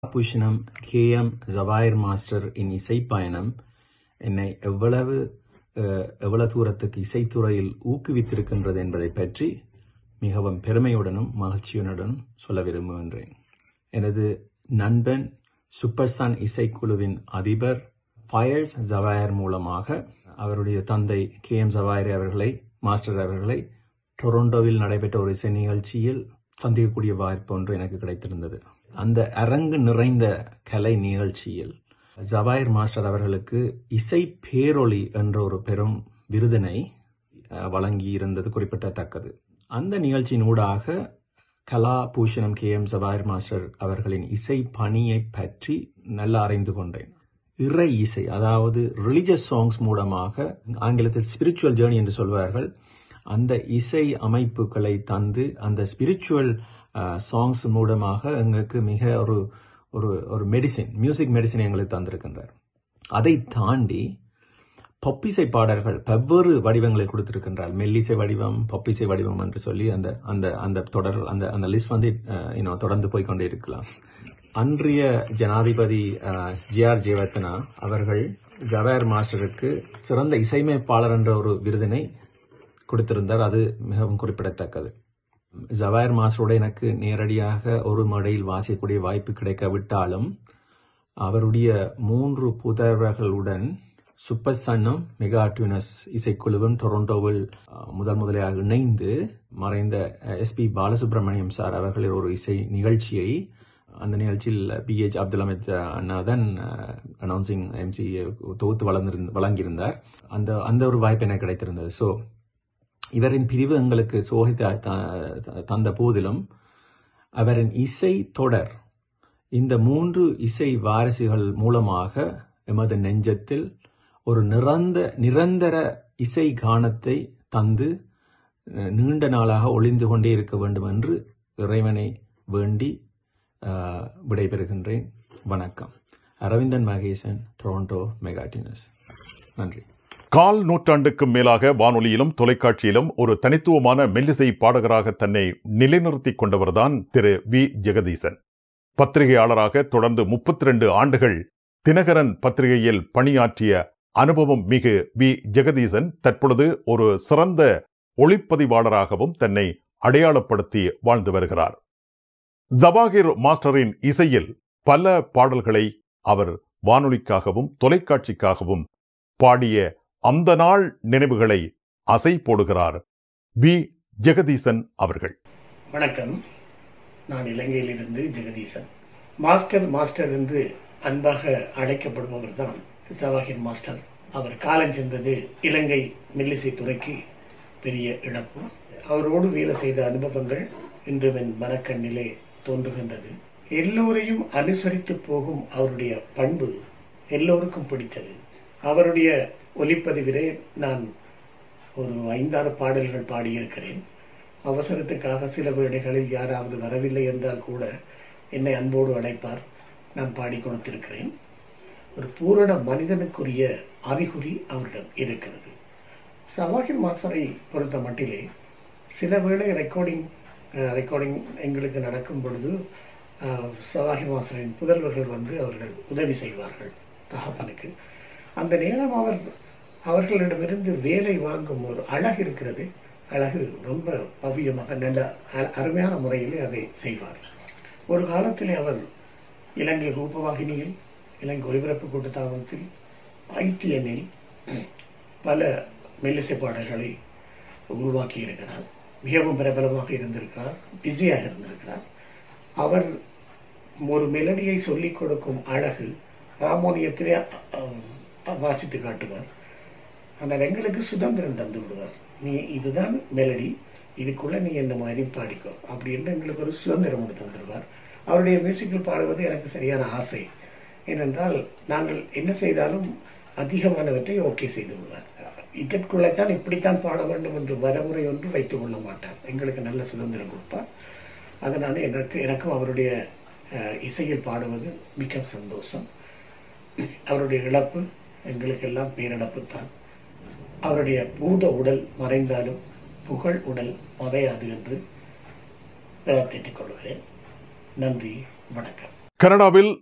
பூஷணம் K M Jawahar master இன் இசைப்பயணம் என்னை எவ்வளவு அஹ், எவ்வளவு தூரத்துக்கு இசைத்துறையில் ஊக்குவித்திருக்கின்றது என்பதை பற்றி மிகவும் பெருமையுடனும் மகிழ்ச்சியுடனும் சொல்ல விரும்புகின்றேன் எனது நண்பன் சூப்பர் சன் இசைக்குழுவின் அதிபர் ஃபயர்ஸ் ஜவாயர் மூலமாக அவருடைய தந்தை கே எம் ஜவாயர் அவர்களை மாஸ்டர் அவர்களை டொரண்டோவில் நடைபெற்ற ஒரு இசை நிகழ்ச்சியில் சந்திக்கக்கூடிய வாய்ப்பு ஒன்று எனக்கு கிடைத்திருந்தது அந்த அரங்கு நிறைந்த கலை நிகழ்ச்சியில் ஜவாயர் மாஸ்டர் அவர்களுக்கு இசை பேரொளி என்ற ஒரு பெரும் விருதினை அஹ், வழங்கி இருந்தது குறிப்பிடத்தக்கது அந்த நிகழ்ச்சியின் ஊடாக கலா பூஷணம் கே எம் ஜவாயர் மாஸ்டர் அவர்களின் இசை பணியை பற்றி நல்லா அறிந்து கொண்டேன் இறை இசை அதாவது ரிலிஜியஸ் சாங்ஸ் மூலமாக ஆங்கிலத்தில் ஸ்பிரிச்சுவல் ஜேர்னி என்று சொல்வார்கள் அந்த இசை அமைப்புகளை தந்து அந்த ஸ்பிரிச்சுவல் சாங்ஸ் மூலமாக எங்களுக்கு மிக ஒரு ஒரு ஒரு மெடிசின் மியூசிக் மெடிசின் எங்களுக்கு தந்திருக்கின்றார் அதை தாண்டி பொப்பிசை பாடல்கள் வெவ்வேறு வடிவங்களை கொடுத்திருக்கின்றார் மெல்லிசை வடிவம் பொப்பிசை வடிவம் என்று சொல்லி அந்த அந்த அந்த தொடர் அந்த அந்த லிஸ்ட் வந்து அஹ், you know, தொடர்ந்து போய்க்கொண்டே இருக்கலாம் அன்றைய ஜனாதிபதி ஜே ஆர் ஜெயவர்த்தனா அவர்கள் ஜவாயர் மாஸ்டருக்கு சிறந்த இசையமைப்பாளர் என்ற ஒரு விருதினை கொடுத்திருந்தார் அது மிகவும் குறிப்பிடத்தக்கது ஜவாயர் மாஸ்டரோட எனக்கு நேரடியாக ஒரு மேடையில் வாசிக்கக்கூடிய வாய்ப்பு கிடைக்காவிட்டாலும் அவருடைய மூன்று புதல்வர்களுடன் சூப்பர் சன்னும் மெகா டியூனஸ் இசைக்குழுவும் டொரண்டோவில் அஹ், முதல் முதலாக இணைந்து மறைந்த எஸ்பி பாலசுப்ரமணியம் சார் அவர்களின் ஒரு இசை நிகழ்ச்சியை அந்த நிகழ்ச்சியில் பி எச் அப்துல் அமித் அண்ணா தான் அனௌன்சிங் எம்சி தொகுத்து வளர்ந்திருந்த வழங்கியிருந்தார் அந்த அந்த ஒரு வாய்ப்பு எனக்கு கிடைத்திருந்தது ஸோ இவரின் பிரிவு எங்களுக்கு சோகித்த த- தந்த போதிலும் அவரின் இசை தொடர் இந்த மூன்று இசை வாரிசுகள் மூலமாக எமது நெஞ்சத்தில் ஒரு நிரந்த நிரந்தர இசை கானத்தை தந்து அஹ், நீண்ட நாளாக ஒளிந்து கொண்டே இருக்க வேண்டும் என்று இறைவனை வேண்டி அஹ், விடைபெறுகின்றேன் வணக்கம் அரவிந்தன் மகேசன் டொரண்டோ மெகாட்டினஸ் நன்றி கால் நூற்றாண்டுக்கும் மேலாக வானொலியிலும் தொலைக்காட்சியிலும் ஒரு தனித்துவமான மெல்லிசை பாடகராக தன்னை நிலைநிறுத்திக் கொண்டவர்தான் திரு வி ஜெகதீசன் பத்திரிகையாளராக தொடர்ந்து 32 ஆண்டுகள் தினகரன் பத்திரிகையில் பணியாற்றிய அனுபவம் மிகு வி ஜெகதீசன் தற்பொழுது ஒரு சிறந்த ஒளிப்பதிவாளராகவும் தன்னை அடையாளப்படுத்தி வாழ்ந்து வருகிறார் ஜவாகிர் மாஸ்டரின் இசையில் பல பாடல்களை அவர் வானொலிக்காகவும் தொலைக்காட்சிக்காகவும் பாடிய அந்த நாள் நினைவுகளை அசை போடுகிறார் வி ஜெகதீசன் அவர்கள் வணக்கம் நான் இலங்கையிலிருந்து ஜெகதீசன் மாஸ்டர் மாஸ்டர் என்று அன்பாக அழைக்கப்படுபவர் தான் சவாஹிர் மாஸ்டர் அவர் காலஞ்சென்றது இலங்கை மெல்லிசை துறைக்கு பெரிய இழப்பு அவரோடு வேலை செய்த அனுபவங்கள் இன்றும் என் மனக்கண்ணிலே தோன்றுகின்றது எல்லோரையும் அனுசரித்து போகும் அவருடைய பண்பு எல்லோருக்கும் பிடித்தது அவருடைய ஒலிப்பதிவிலே நான் ஒரு ஐந்தாறு பாடல்கள் பாடியிருக்கிறேன் அவசரத்துக்காக சில வேளைகளில் யாராவது வரவில்லை என்றால் கூட என்னை அன்போடு அழைப்பார் நான் பாடி கொடுத்திருக்கிறேன் ஒரு பூரண மனிதனுக்குரிய அறிகுறி அவரிடம் இருக்கிறது சவாஹிர் மாஸ்டரை பொறுத்த மட்டிலே சில வேளை ரெக்கார்டிங் ரெக்கார்டிங் எங்களுக்கு நடக்கும் பொழுது அஹ், சவாஹிர் மாஸ்டரின் புதல்வர்கள் வந்து அவர்கள் உதவி செய்வார்கள் தகப்பனுக்கு அந்த நேரம் அவர் அவர்களிடமிருந்து வேலை வாங்கும் ஒரு அழகு இருக்கிறது அழகு ரொம்ப பவ்யமாக நல்ல அ- அருமையான முறையிலே அதை செய்வார் ஒரு காலத்திலே அவர் இலங்கை ரூபவாகினியில் இலங்கை ஒலிபரப்பு கூட்டத்தாபனத்தில் ஐடிஎன்னில் பல மெல்லிசை பாடல்களை உருவாக்கி இருக்கிறார் மிகவும் பிரபலமாக இருந்திருக்கிறார் பிஸியாக இருந்திருக்கிறார் அவர் ஒரு மெலடியை சொல்லிக் கொடுக்கும் அழகு ஹார்மோனியத்திலே அஹ், வாசித்து காட்டுவார் ஆனால் எங்களுக்கு சுதந்திரம் தந்து விடுவார் நீ இதுதான் மெலடி இதுக்குள்ள நீ என்ன மாதிரி பாடிக்கோ அப்படி என்று எங்களுக்கு ஒரு சுதந்திரம் ஒன்று தந்துடுவார் அவருடைய மியூசிக்கில் பாடுவது எனக்கு சரியான ஆசை ஏனென்றால் நாங்கள் என்ன செய்தாலும் அதிகமானவற்றை ஓகே செய்து விடுவார் இதற்குள்ளேத்தான் இப்படித்தான் பாட வேண்டும் என்று வரமுறை ஒன்று வைத்துக் கொள்ள மாட்டார் எங்களுக்கு நல்ல சுதந்திரம் கொடுப்பார் அதனால எனக்கு எனக்கும் அவருடைய அஹ், இசையில் பாடுவது மிக சந்தோஷம் அவருடைய இழப்பு எங்களுக்கெல்லாம் பேரிழப்பு தான் அவருடைய பூத உடல் மறைந்தாலும் புகழ் உடல் மறையாது என்று பிரார்த்தித்துக் கொள்கிறேன் நன்றி வணக்கம் கனடாவில்